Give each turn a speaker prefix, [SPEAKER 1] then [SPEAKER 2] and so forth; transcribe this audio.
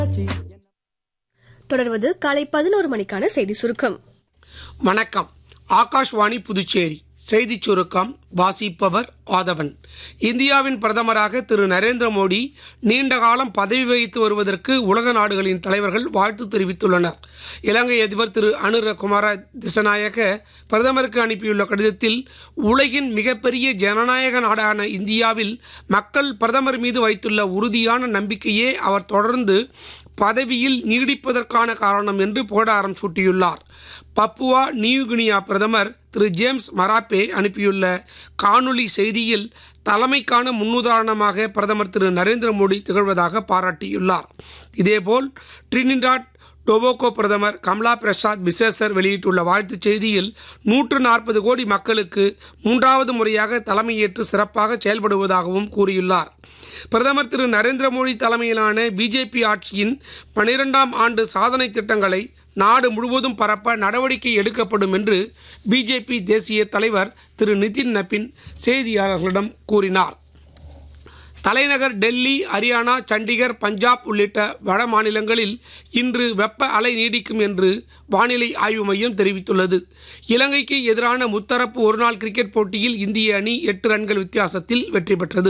[SPEAKER 1] தொடர்வது காலை பதினோரு மணிக்கான செய்தி சுருக்கம்
[SPEAKER 2] வணக்கம் ஆகாஷ்வாணி புதுச்சேரி செய்திச் சுருக்கம் வாசிப்பவர் ஆதவன் இந்தியாவின் பிரதமராக திரு நரேந்திர மோடி நீண்ட காலம் பதவி வகித்து வருவதற்கு உலக நாடுகளின் தலைவர்கள் வாழ்த்து தெரிவித்துள்ளனர் இலங்கை அதிபர் திரு அனுர குமார திசநாயக பிரதமருக்கு அனுப்பியுள்ள கடிதத்தில் உலகின் மிகப்பெரிய ஜனநாயக நாடான இந்தியாவில் மக்கள் பிரதமர் மீது வைத்துள்ள உறுதியான நம்பிக்கையே அவர் தொடர்ந்து பதவியில் நீடிப்பதற்கான காரணம் என்று புகழாரம் சூட்டியுள்ளார் பப்புவா நியூகினியா பிரதமர் திரு ஜேம்ஸ் மராப்பே அனுப்பியுள்ள காணொளி செய்தியில் தலைமைக்கான முன்னுதாரணமாக பிரதமர் திரு நரேந்திர மோடி திகழ்வதாக பாராட்டியுள்ளார் இதேபோல் ட்ரினிடாட் டொபோகோ பிரதமர் கமலா பிரசாத் பிசேசர் வெளியிட்டுள்ள வாழ்த்துச் செய்தியில் நூற்று நாற்பது கோடி மக்களுக்கு மூன்றாவது முறையாக தலைமையேற்று சிறப்பாக செயல்படுவதாகவும் கூறியுள்ளார் பிரதமர் திரு நரேந்திர மோடி தலைமையிலான பிஜேபி ஆட்சியின் பனிரெண்டாம் ஆண்டு சாதனை திட்டங்களை நாடு முழுவதும் பரப்ப நடவடிக்கை எடுக்கப்படும் என்று பிஜேபி தேசிய தலைவர் திரு நிதின் நபின் செய்தியாளர்களிடம் கூறினார் தலைநகர் டெல்லி ஹரியானா சண்டிகர் பஞ்சாப் உள்ளிட்ட வட மாநிலங்களில் இன்று வெப்ப அலை நீடிக்கும் என்று வானிலை ஆய்வு மையம் தெரிவித்துள்ளது இலங்கைக்கு எதிரான முத்தரப்பு ஒருநாள் கிரிக்கெட் போட்டியில் இந்திய அணி எட்டு ரன்கள் வித்தியாசத்தில் வெற்றி பெற்றது